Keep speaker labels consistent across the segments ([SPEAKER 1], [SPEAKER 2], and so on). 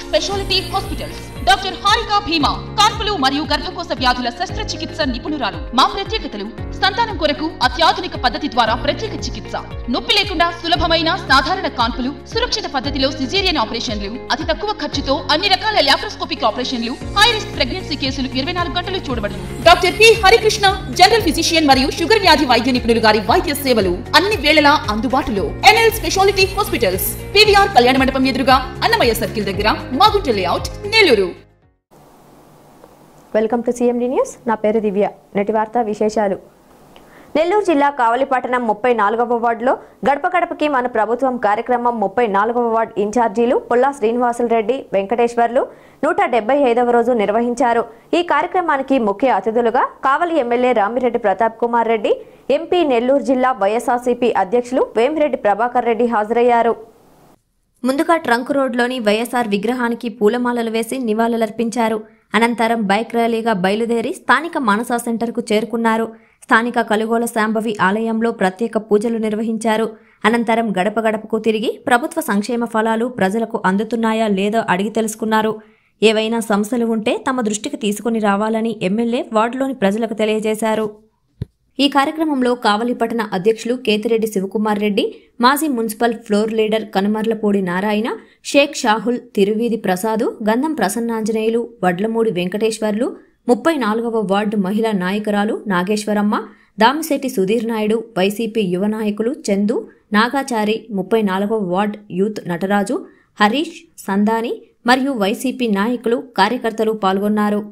[SPEAKER 1] Speciality hospitals doctor Harika Bhima కాన్పులు మరియు గర్భకోశ వ్యాధుల శస్త్రచికిత్స నిపుణురాలు మా ప్రత్యేకతలు సంతానం కొరకు అత్యాధునిక పద్ధతి ద్వారా ప్రత్యేక చికిత్స నొప్పి లేకుండా సులభమైన సాధారణ కాన్పులు సురక్షిత పద్ధతిలో సిజేరియన్ ఆపరేషన్లు అతి తక్కువ ఖర్చుతో అన్ని రకాల లాప్రోస్కోపిక్ ఆపరేషన్లు హై రిస్క్ ప్రెగ్నెన్సీ కేసులు ఇరవై నాలుగు గంటలు చూడబడును doctor P Harikrishna general physician మరియు షుగర్ వ్యాధి వైద్య నిపుణులు గారి వైద్య సేవలు అన్ని వేళలా అందుబాటులో ఎన్ఎల్ స్పెషాలిటీ హాస్పిటల్స్ పివిఆర్ కళ్యాణ మండపం ఎదురుగా అన్నమయ్య సర్కిల్ దగ్గర Magunta layout Nellore
[SPEAKER 2] welcome to CMD news నా పేరు దివ్య నేటి వార్త విశేషాలు నెల్లూరు జిల్లా కావలిపట్టణం ముప్పై నాలుగవ వార్డులో గడప గడపకి మన ప్రభుత్వం కార్యక్రమం ముప్పై నాలుగవ వార్డు ఇన్ఛార్జీలు పుల్లా శ్రీనివాసులరెడ్డి వెంకటేశ్వర్లు నూట డెబ్బై ఐదవ రోజు నిర్వహించారు ఈ కార్యక్రమానికి ముఖ్య అతిథులుగా కావలి ఎమ్మెల్యే రామిరెడ్డి ప్రతాప్ కుమార్ రెడ్డి ఎంపీ నెల్లూరు జిల్లా వైఎస్ఆర్సీపీ అధ్యక్షులు వేమిరెడ్డి ప్రభాకర్ రెడ్డి హాజరయ్యారు ముందుగా ట్రంక్ రోడ్లోని వైఎస్ఆర్ విగ్రహానికి పూలమాలలు వేసి నివాళులర్పించారు అనంతరం బైక్ ర్యాలీగా బయలుదేరి స్థానిక మానసా సెంటర్కు చేరుకున్నారు స్థానిక కలుగోల శాంభవి ఆలయంలో ప్రత్యేక పూజలు నిర్వహించారు అనంతరం గడప గడపకు తిరిగి ప్రభుత్వ సంక్షేమ ఫలాలు ప్రజలకు అందుతున్నాయా లేదో అడిగి తెలుసుకున్నారు ఏవైనా సమస్యలు ఉంటే తమ దృష్టికి తీసుకుని రావాలని ఎమ్మెల్యే వార్డులోని ప్రజలకు తెలియజేశారు ఈ కార్యక్రమంలో కావలిపట్టణ అధ్యక్షులు కేతిరెడ్డి శివకుమార్ రెడ్డి మాజీ municipal floor leader Kanumarlapudi Narayana Sheikh Shahul Tiruveedhi Prasadu Gandham Prasannanjaneyulu Vadlamudi Venkateswarlu ముప్పై నాలుగవ వార్డు మహిళా నాయకురాలు నాగేశ్వరమ్మ దామిశెట్టి సుధీర్ నాయుడు వైసీపీ యువ నాయకులు చందు నాగాచారి ముప్పై నాలుగవ వార్డు యూత్ నటరాజు హరీష్ సందాని మరియు వైసీపీ నాయకులు కార్యకర్తలు పాల్గొన్నారు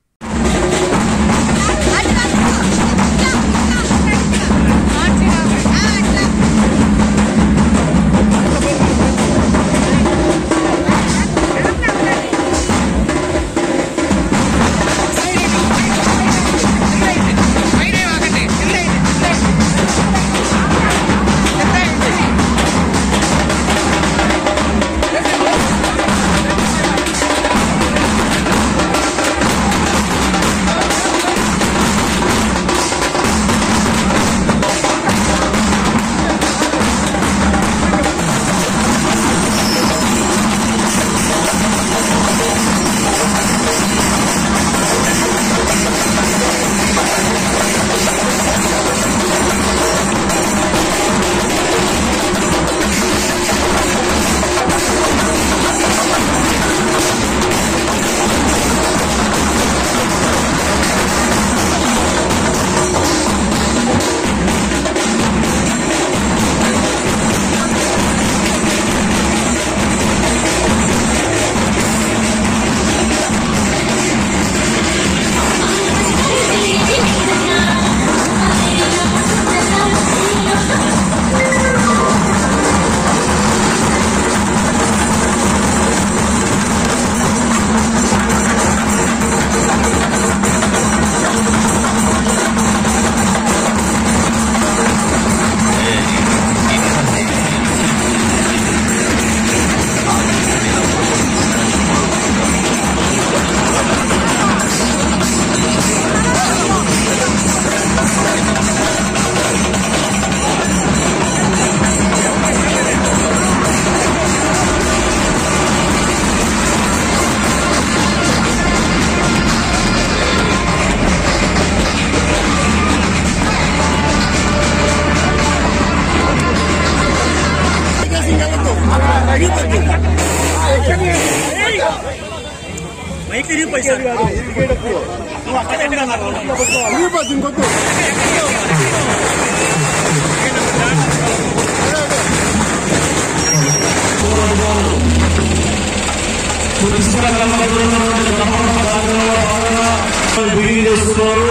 [SPEAKER 3] బిగిన్ చేస్తున్నారు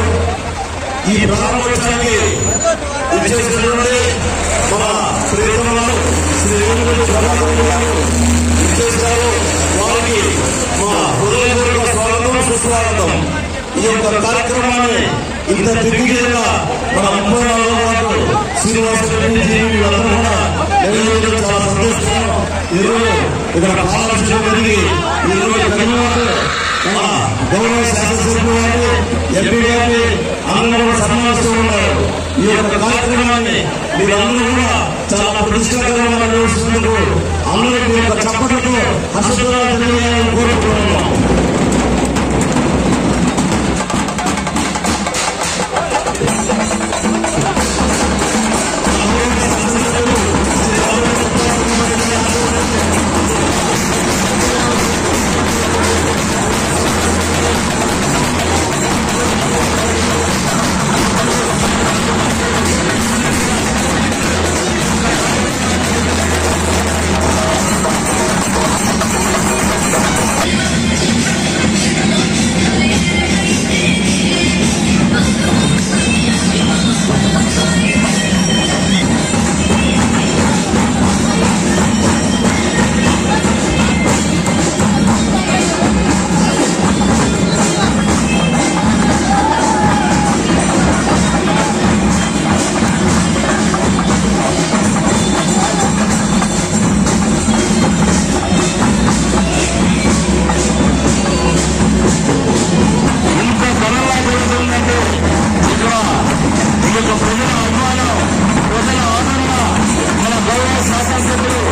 [SPEAKER 3] ఈ ప్రారంభోత్సవానికి ఇచ్చేసినటువంటి మన ప్రియతమ శ్రీ వేణుగోపాల్ ప్రభాకర్ గారు ఇచ్చేస్తారు వారికి మా హృదయపూర్వక స్వాగతం సుస్వాగతం ఈ యొక్క కార్యక్రమాన్ని ఇంత దిగ్విజయంగా మన ముప్పై నాలుగో వార్డు శ్రీనివాస రెడ్డి జీ వీళ్ళందరూ కూడా నిర్వహించడం చాలా సంతోషం ఈరోజు ఇక్కడ పాలన జరిగి ఈరోజు ధన్యవాదాలు మన గౌరవ శాసనసభ్యులు గారు ఎంపీ గారిని అందరూ కూడా సన్మానిస్తూ ఉన్నారు ఈ యొక్క కార్యక్రమాన్ని మీరందరూ కూడా చాలా ప్రతిష్టాకరంగా నిర్వహిస్తున్నందుకు అందరికీ ఒక చప్పట్లతో హర్షధ్వానాలు తెలియజేయాలని కోరుకుంటున్నాం ఇంత ఘనంగా జరుగుతుందంటే ఇక్కడ మీకు ప్రజల అభిమానం ప్రజల ఆదరణ మన గౌరవ శాసనసభ్యులు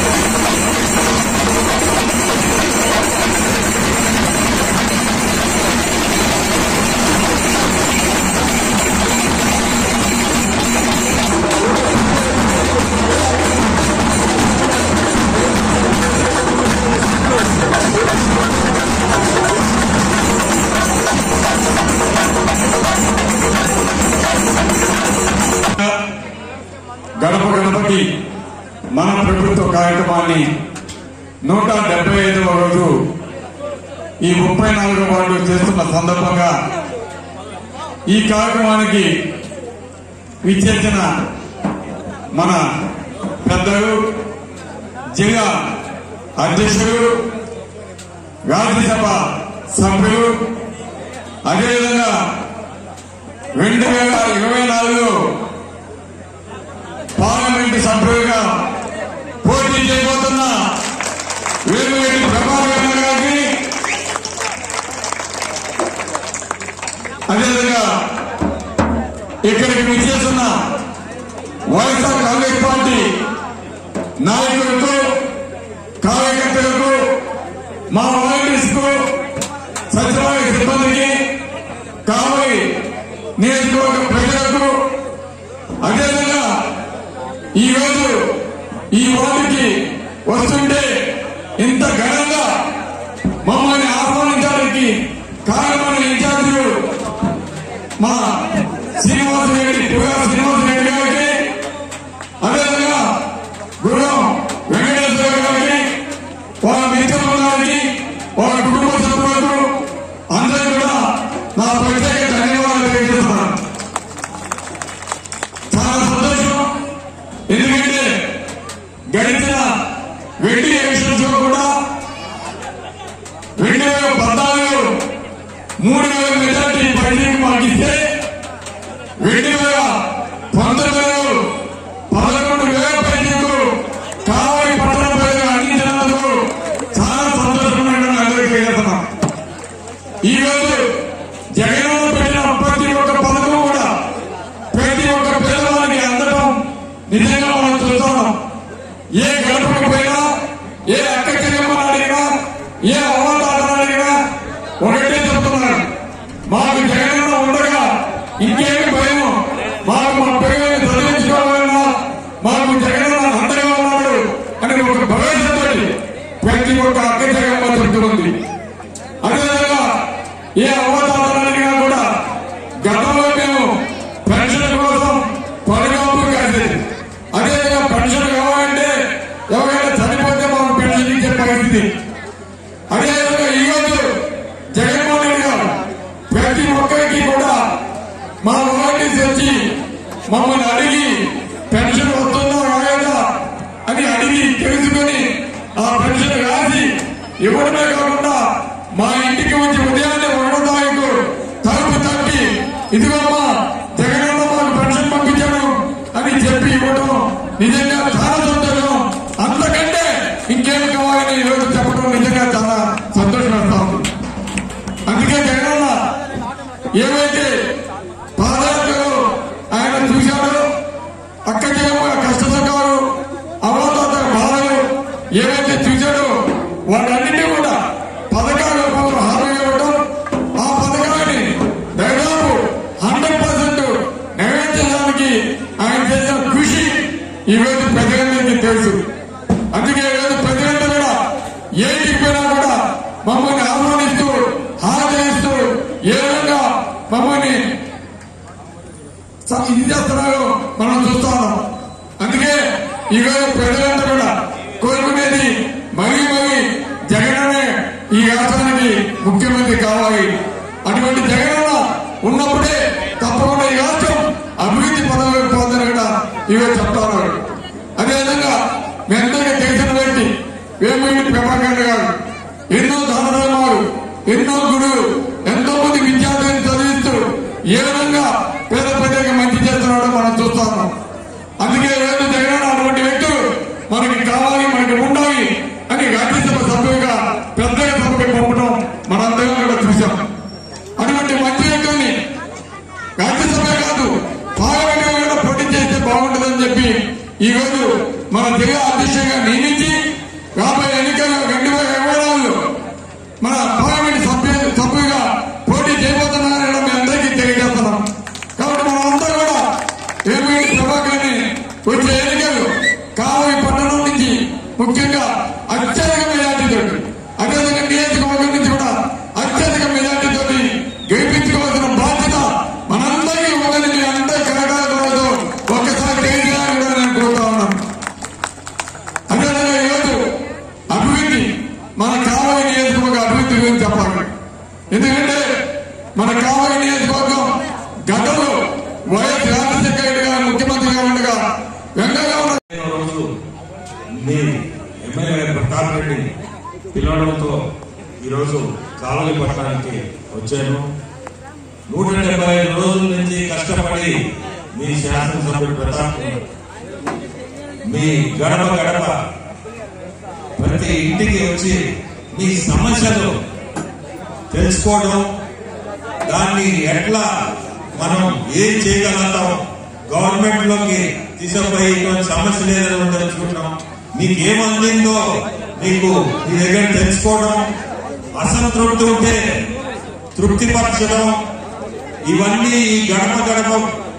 [SPEAKER 4] గడప గడపకి మన ప్రభుత్వ కార్యక్రమాన్ని నూట డెబ్బై ఐదవ రోజు ఈ ముప్పై నాలుగవ వార్డు చేస్తున్న సందర్భంగా ఈ కార్యక్రమానికి విచ్చేసిన మన పెద్దలు జిల్లా అధ్యక్షులు రాజ్యసభ సభ్యులు అదేవిధంగా రెండు వేల ఇరవై నాలుగు పార్లమెంటు సభ్యులుగా పోటీ చేయబోతున్న వేలువేటి ప్రభాకర్ గారికి అదేవిధంగా ఇక్కడికి విచ్చేస్తున్న వైఎస్ఆర్ కాంగ్రెస్ పార్టీ నాయకులకు కార్యకర్తలకు మా వాలంటీర్స్ కు సచివాలయ సిబ్బందికి కావలి నియోజకవర్గ ప్రజలకు అదేవిధంగా ఈ రోజు ఈ వార్డుకి వస్తుంటే ఇంత ఘనంగా మమ్మల్ని ఆహ్వానించడానికి కారణమైన ఇన్ఛార్జీలు మా శ్రీనివాస రెడ్డి పుగా శ్రీనివాస రెడ్డి గారికి అదేవిధంగా గురువు వెంకటేశ్వర గారికి వాళ్ళ మిత్రుల గారికి వాళ్ళ కుటుంబ సభ్యులకు అందరూ కూడా నా ప్రత్యేక ధన్యవాదాలు తెలియజేస్తున్నాను చాలా సంతోషం ఎందుకంటే గడిచిన వెండి ఎలక్షన్స్ లో కూడా రెండు వేల పద్నాలుగు మూడు వేల మెజార్టీ బయటికి మాకిస్తే రెండు వేల పంతొమ్మిదిలో పదకొండు వేల పైకి కావలి పట్టణ ప్రజలు అందించినందుకు చాలా సంతోషమైన అందరికీ తెలియజేస్తున్నాం ఈ రోజు జగన్ పెట్టిన ప్రతి ఒక్క పథకం కూడా ప్రతి ఒక్క పేదవాడికి అందడం నిజంగా మనం చూస్తున్నాం ఏ గడపకు పోయినా ఏ అక్క చెల్లెమ్మని అడిగినా ఏ అవ్వతాతను అడిగినా ఒకటే చెప్తున్నారు మాకు జగన్ ఉండగా ఇంకేమి భయం మాకు మా పిల్లల్ని చదివించుకోవాలన్నా మాకు జగన్ అండగా ఉన్నాడు అని ఒక భవిష్యత్తు ప్రతి ఒక్క అక్క చెల్లెమ్మ చెప్తుంది అదేవిధంగా ఏ అవ్వతాతనడిగా కూడా గతంలో మేము పెన్షన్ కోసం పరగాపు కాదు అదేవిధంగా పెన్షన్ కావాలంటే ఎవరైనా చనిపోతే మాకు పెన్షన్ ఇచ్చే పరిస్థితి అదేవిధంగా ఈ రోజు జగన్మోహన్ రెడ్డి గారు ప్రతి ఒక్కరికి కూడా మా వాలంటీర్స్ వచ్చి మమ్మల్ని అడిగి పెన్షన్ వస్తుందా రాలేదా అని అడిగి తెలుసుకొని ఆ పెన్షన్ రాసి ఇవ్వడమే కాకుండా మా ఇంటికి వచ్చి ఉదయాన్నే ఒకటో తారీఖు తలుపు తట్టి ఇదిగోమ్మా జగనన్న మాకు పెన్షన్ పంపించాను అని చెప్పి ఇవ్వడం నిజంగా చాలా సంతోషం అంతకంటే ఇంకేం కావాలని ఈరోజు చెప్పడం నిజంగా చాలా సంతోషం వేస్తా ఉంది అందుకే జగనన్న ఏవైతే పాదయాత్రలో ఆయన చూశాడో అక్క చెల్లెమ్మ కష్ట సుఖాలు అవతాత బాధలు పోయినా కూడా మమ్మల్ని ఆహ్వానిస్తూ హాజరిస్తూ ఏ విధంగా మమ్మల్ని స- ఇది చేస్తున్నారో మనం చూస్తా ఉన్నాం అందుకే ఈరోజు ప్రజలంతా కూడా కోరుకునేది మరీ మరీ జగననే ఈ రాష్ట్రానికి ముఖ్యమంత్రి కావాలి అటువంటి జగనన్న ఉన్నప్పుడే తప్పకుండా ఈ రాష్ట్రం అభివృద్ధి పదవి పొందని కూడా ఈరోజు చెప్తా ఉన్నారు అదేవిధంగా మీ అందరికీ తెలిసిన వ్యక్తి వేమిరెడ్డి ప్రభాకర్ గారు ఎన్నో దానధర్మాలు ఎన్నో గుడులు ఎంతో మంది విద్యార్థులను చదివిస్తూ ఏ విధంగా పేద ప్రజలకు మంచి చేస్తున్నాడో మనం చూస్తా ఉన్నాం అందుకే ఏదో జగన్ అటువంటి వ్యక్తులు మనకి కావాలి మనకి ఉండాలి అని రాజ్యసభ సభ్యులుగా పెద్ద సభకి పంపడం మనందరం కూడా చూసాం అటువంటి మంచి వ్యక్తుల్ని రాజ్యసభ కాదు పార్లమెంట్ లో కూడా పోటీ చేస్తే బాగుంటుందని చెప్పి ఈ రోజు మన జిల్లా అధ్యక్షుడిగా నియమించి రాబోయే ఎన్నికల్లో రెండు వేల ఇరవై నాలుగులో మన పార్లమెంట్ సభ్యు సభ్యుగా పోటీ చేయబోతున్నారని మీ అందరికీ తెలియజేస్తున్నాం కాబట్టి మనం అంతా కూడా ఏపీ ప్రభాకర్ని వచ్చే ఎన్నికల్లో కావలి పట్టణం నుంచి ముఖ్యంగా అత్యధిక మెజార్టీతో అదేవిధంగా నియోజకవర్గం నుంచి కూడా అత్యధిక మెజార్టీతో గెలిపించుకోవాల్సిన బాధ్యత మనందరికీ ఉందని మీ అందరి కరకాలతో ఒక్కసారి తెలియజేయాలని కూడా నేను కోరుతా ఉన్నాను అదేవిధంగా ఈరోజు అభివృద్ధి మన కావలి నియోజకవర్గ అభివృద్ధి గురించి చెప్పాలి ఎందుకంటే మన కావలి నియోజకవర్గం గతంలో వైఎస్ రాజశేఖర రెడ్డి గారు ముఖ్యమంత్రిగా ఉండగా వెంకయ్య ఉన్న
[SPEAKER 5] పదిహేనవ రోజు మీ ఎమ్మెల్యే ప్రతాప్ రెడ్డి పిలవడంతో ఈరోజు కావలి పట్టణానికి వచ్చాను నూట డెబ్బై ఐదు రోజుల నుంచి కష్టపడి మీ శాసనసభ్యుడు ప్రతాప్ మీ గడప గడప ప్రతి ఇంటికి వచ్చి మీ సమస్యలు తెలుసుకోవడం దాన్ని ఎట్లా మనం ఏం చేయగలుగుతాం గవర్నమెంట్ లోకి తీసుకుపోయి ఇటువంటి సమస్యలు ఏదైనా తెలుసుకుంటాం మీకు ఏం అందిందో మీకు మీ దగ్గర తెలుసుకోవడం అసంతృప్తి ఉంటే తృప్తిపరచడం ఇవన్నీ ఈ గడప గడప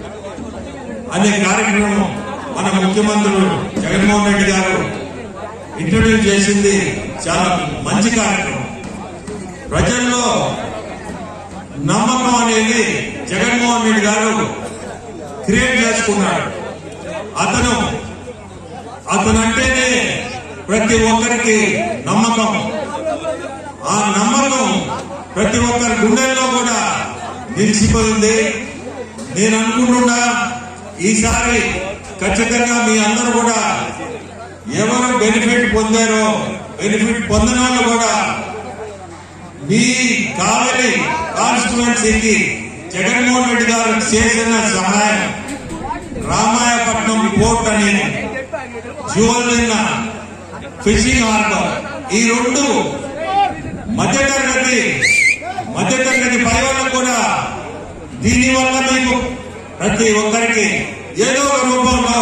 [SPEAKER 5] అనే కార్యక్రమం మన ముఖ్యమంత్రులు జగన్మోహన్ రెడ్డి గారు ఇంట్రడ్యూస్ చేసింది చాలా మంచి కార్యక్రమం ప్రజల్లో నమ్మకం అనేది జగన్మోహన్ రెడ్డి గారు క్రియేట్ చేసుకున్నాడు అతను అతను అంటేనే ప్రతి ఒక్కరికి నమ్మకం ఆ నమ్మకం ప్రతి ఒక్కరి గుండెల్లో కూడా నిలిచిపోయింది నేను అనుకుంటున్నా ఈసారి ఖచ్చితంగా మీ అందరూ కూడా ఎవరు బెనిఫిట్ పొందారో బెనిఫిట్ పొందిన వాళ్ళు కూడా మీ కావలి కాన్స్టిట్యువెన్సీకి జగన్మోహన్ రెడ్డి గారు చేసిన సహాయం రామాయపట్నం పోర్ట్ అని జ్యువెల్ ఫిషింగ్ హార్బర్ ఈ రెండు మధ్యతరగతి మధ్యతరగతి పై వాళ్ళకు కూడా దీని వల్ల మీకు ప్రతి ఒక్కరికి ఏదో ఒక రూపంలో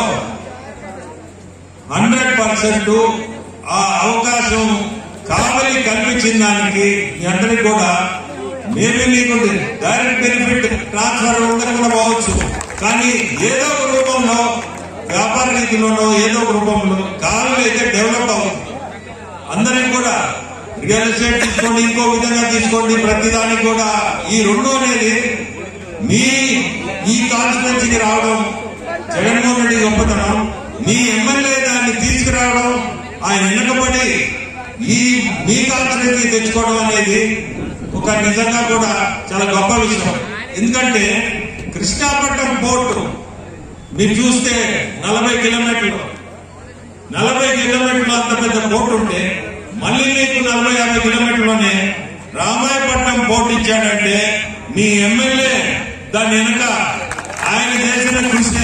[SPEAKER 5] హండ్రెడ్ పర్సెంట్ ఆ అవకాశం కావలి కల్పించిన దానికి మీ అందరికి కూడా మేబీ మీకు డైరెక్ట్ బెనిఫిట్ ట్రాన్స్ఫర్ ఉందని కూడా పోవచ్చు కానీ ఏదో ఒక రూపంలో వ్యాపార రీతిలోనో ఏదో ఒక రూపంలో కావలి అయితే డెవలప్ అవుతుంది అందరికి కూడా రియల్ ఎస్టేట్ తీసుకోండి ఇంకో విధంగా తీసుకోండి ప్రతిదానికి కూడా ఈ రెండు అనేది మీ ఈ కాన్స్టిట్యున్సీకి రావడం జగన్మోహన్ రెడ్డి గొప్పతనం మీ ఎమ్మెల్యే దాన్ని తీసుకురావడం ఆయన వెనుకబడి ఈ మీ కాన్స్టిట్యున్సీ తెచ్చుకోవడం అనేది ఒక నిజంగా కూడా చాలా గొప్ప విషయం ఎందుకంటే కృష్ణాపట్నం పోర్టు మీరు చూస్తే నలభై కిలోమీటర్లు నలభై కిలోమీటర్లు అంత పెద్ద పోర్టు ఉంటే మళ్ళీ మీకు నలభై యాభై కిలోమీటర్లోనే రామాయపట్నం పోర్టు ఇచ్చాడంటే మీ ఎమ్మెల్యే దాని వెనుక ఆయన చేసిన కృషి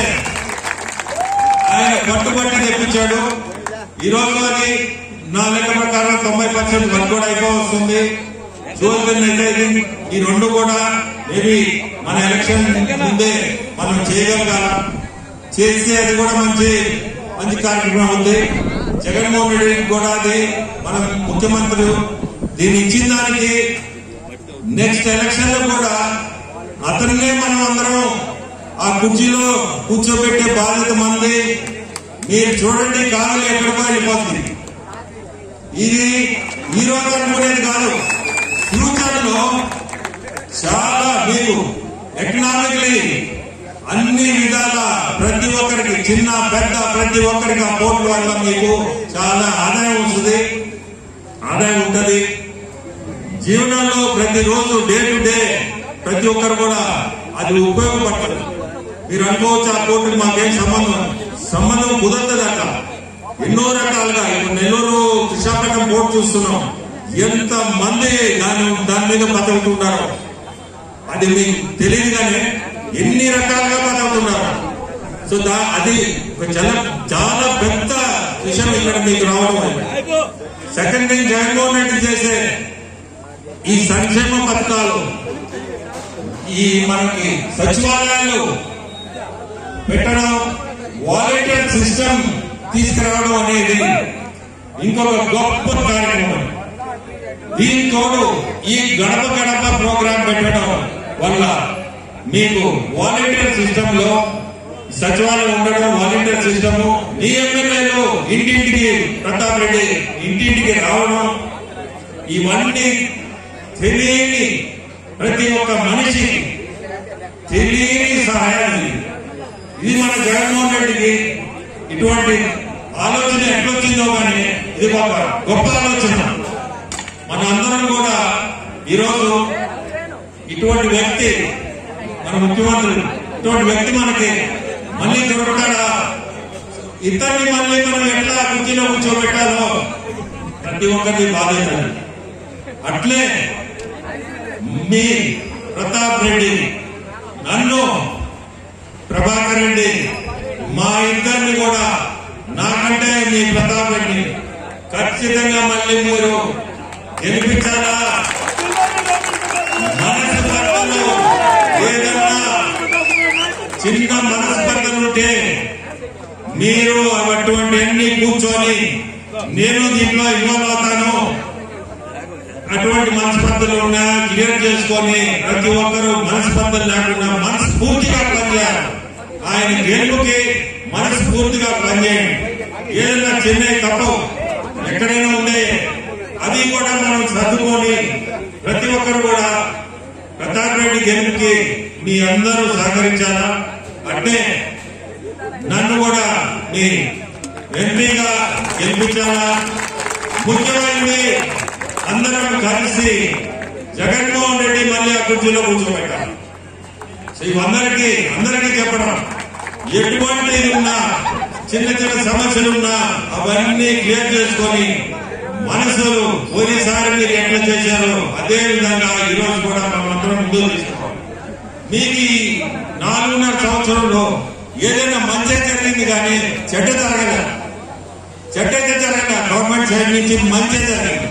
[SPEAKER 5] ఆయన పట్టుబట్టి తెప్పించాడు ఈ రోజు అది నా లెక్క ప్రకారం తొంభై పర్సెంట్ వర్క్ కూడా అయిపో వస్తుంది జూన్ నెట్టేది ఈ రెండు కూడా మేబీ మన ఎలక్షన్ ముందే మనం చేయగలగాలం చేస్తే అది కూడా మంచి మంచి కార్యక్రమం ఉంది జగన్మోహన్ రెడ్డి కూడా అది మన ముఖ్యమంత్రి దీన్ని ఇచ్చిన దానికి నెక్స్ట్ ఎలక్షన్ లో కూడా అతన్నే మనం అందరం ఆ కుర్చీలో కూర్చోబెట్టే బాధ్యత మంది మీరు చూడండి కావాలి ఎక్కడికో వెళ్ళిపోతుంది ఇది ఈ రోజు అనుకునేది కాదు ఫ్యూచర్ లో చాలా మీకు ఎకనామికలీ అన్ని విధాల ప్రతి ఒక్కరికి చిన్న పెద్ద ప్రతి ఒక్కరికి ఆ పోర్ట్ వల్ల మీకు చాలా ఆదాయం వస్తుంది ఆదాయం ఉంటది జీవనంలో ప్రతిరోజు డే టు డే ప్రతి ఒక్కరు కూడా అది ఉపయోగపడుతుంది మీరు అనుకోవచ్చు ఆ పోర్టుకి మాకేం సంబంధం సంబంధం కుదరదు అక్కడ ఎన్నో రకాలుగా ఇప్పుడు నెల్లూరు విశాఖపట్నం పోర్టు చూస్తున్నాం ఎంత మంది దాని దాని మీద బతుకుతుంటారో అది మీకు తెలియదు కానీ ఎన్ని రకాలుగా బతుకుతున్నారు సో దా అది ఒక చాలా చాలా పెద్ద విషయం ఇక్కడ మీకు రావడం సెకండ్ థింగ్ జగన్మోహన్ రెడ్డి చేసే ఈ సంక్షేమ పథకాలు ఈ మనకి సచివాలయాలు పెట్టడం వాలంటీర్ సిస్టమ్ తీసుకురావడం అనేది ఇంకొక గొప్ప కార్యక్రమం దీంతో ఈ గడప గడప ప్రోగ్రాం పెట్టడం వల్ల మీకు వాలంటీర్ సిస్టమ్ లో సచివాలయం ఉండడం వాలంటీర్ సిస్టమ్ ఈ ఎమ్మెల్యేలు ఇంటింటికి ప్రతాప్ రెడ్డి ఇంటింటికి రావడం ఇవన్నీ తెలియని ప్రతి ఒక్క మనిషికి తెలియని సహాయం ఇది. ఇది మన జగన్మోహన్ రెడ్డికి ఇటువంటి ఆలోచన ఎట్లొచ్చిందో కానీ ఇది ఒక గొప్ప ఆలోచన మన అందరం కూడా ఈరోజు ఇటువంటి వ్యక్తి మన ముఖ్యమంత్రి ఇటువంటి వ్యక్తి మనకి మళ్ళీ దొరకడా ఇతన్ని మళ్ళీ మనం ఎట్లా కుర్చీలో కూర్చోబెట్టాలో ప్రతి ఒక్కరికి బాధ్యత అట్లే మీ ప్రతాప్ రెడ్డి నన్ను ప్రభాకర్ రెడ్డి మా ఇద్దరిని కూడా నాకంటే మీ ప్రతాప్ రెడ్డి ఖచ్చితంగా మళ్ళీ మీరు గెలిపించాలా మనస్పర్ధలు ఏదన్నా చిన్న మనస్పర్ధలు ఉంటే మీరు అటువంటి అన్ని కూర్చొని నేను దీంట్లో ఇన్వాల్వ్ అవుతాను అటువంటి మనస్పర్ధలు ఉన్నా క్లియర్ చేసుకొని ప్రతి ఒక్కరూ మనస్పర్ధలు లేకుండా మనస్ఫూర్తిగా పనిచేయాలి ఆయన గెలుపుకి మనస్ఫూర్తిగా పనిచేయండి ఏదైనా చెన్నై తప్పు ఎక్కడైనా ఉండే అది కూడా మనం సర్దుకొని ప్రతి ఒక్కరు కూడా ప్రతాప్ రెడ్డి గెలుపుకి మీ అందరూ సహకరించాలా అంటే నన్ను కూడా మీ ఎంపీగా గెలిపించాలా ముఖ్యమైనది అందరం కలిసి జగన్మోహన్ రెడ్డి మళ్ళీ ఆ కుర్చీలో కూర్చోబెట్టాలి సో ఇవందరికీ అందరికీ చెప్పడం ఎటువంటి ఇది ఉన్నా చిన్న చిన్న సమస్యలు ఉన్నా అవన్నీ క్లియర్ చేసుకొని మనసులు పోయినసారి మీరు ఎట్లా చేశారో అదే విధంగా ఈ రోజు కూడా మనం అందరం ముందుకు తీసుకోవాలి మీకు ఈ నాలుగున్నర సంవత్సరంలో ఏదైనా మంచి జరిగింది కానీ చెడ్డ జరగలేదు చెడ్డ జరగక గవర్నమెంట్ సైడ్ నుంచి మంచి జరిగింది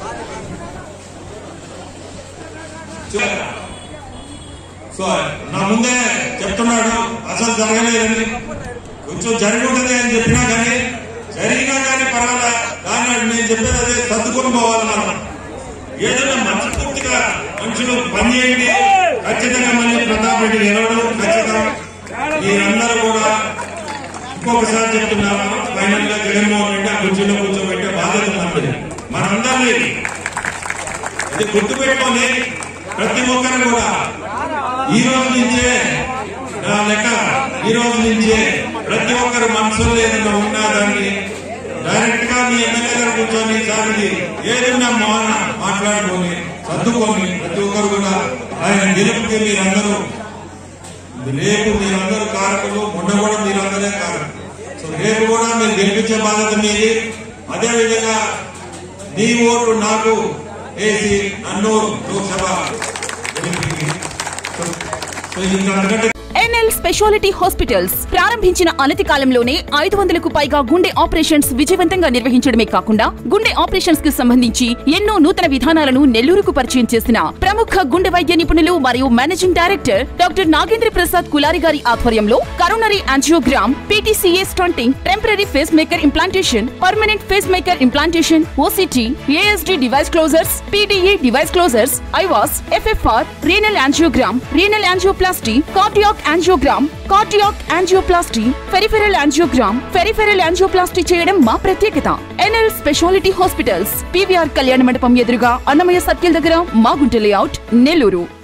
[SPEAKER 5] సో నా ముందే చెప్తున్నాడు అసలు జరగలేదని కొంచెం జరిగి ఉంటుంది అని చెప్పినా కానీ జరిగినా కానీ పర్వాలే కానీ నేను చెప్పేది అదే సర్దుకొని పోవాలి మనం ఏదైనా మనస్ఫూర్తిగా మనుషులు పనిచేయండి ఖచ్చితంగా మళ్ళీ ప్రతాప్ రెడ్డి గెలవడం ఖచ్చితంగా మీరందరూ కూడా ఇంకొకసారి చెప్తున్నాను ఫైనల్ గా జగన్మోహన్ రెడ్డి ఆ కుర్చీలో కూర్చోబెట్టే బాధ్యత మనది మనందరినీ ఇది గుర్తుపెట్టుకొని ప్రతి ఒక్కరు కూడా ఈ రోజు నుంచే నా లెక్క ఈ రోజు నుంచే ప్రతి ఒక్కరు మనసులో ఏదైనా ఉన్నా దాన్ని డైరెక్ట్ గా మీ ఎమ్మెల్యే గారు కూర్చొని సార్కి ఏదైనా మౌన మాట్లాడుకొని సర్దుకొని ప్రతి ఒక్కరు కూడా ఆయన గెలుపుకి మీరందరూ రేపు మీరందరూ కారకులు మొన్న కూడా మీరందరే కారకులు సో రేపు కూడా మీరు గెలిపించే బాధ్యత మీది అదే విధంగా నీ ఓటు నాకు వేసి నన్ను లోక్సభ గెలిపించి సో సో ఇంకా అంతకంటే
[SPEAKER 1] ఎన్ఎల్ స్పెషాలిటీ హాస్పిటల్స్ ప్రారంభించిన అనతి కాలంలోనే ఐదు వందలకు పైగా గుండె ఆపరేషన్స్ విజయవంతంగా నిర్వహించడమే కాకుండా గుండె ఆపరేషన్స్ కి సంబంధించి ఎన్నో నూతన విధానాలను నెల్లూరుకు పరిచయం చేసిన ప్రముఖ గుండె వైద్య నిపుణులు మరియు managing director doctor Nagendra Prasad Kulari గారి ఆధ్వర్యంలో coronary angiogram PTCA stenting temporary pace maker implantation permanent pace maker implantation OCT ASD device closures PDA device closures IVUS FFR renal angiogram renal angioplasty cardiac angiogram angiogram cardiac angioplasty peripheral angiogram peripheral angioplasty చేయడం మా ప్రత్యేకత NL speciality hospitals PVR కళ్యాణ మండపం ఎదురుగా Annamayya circle దగ్గర Magunta layout Nellore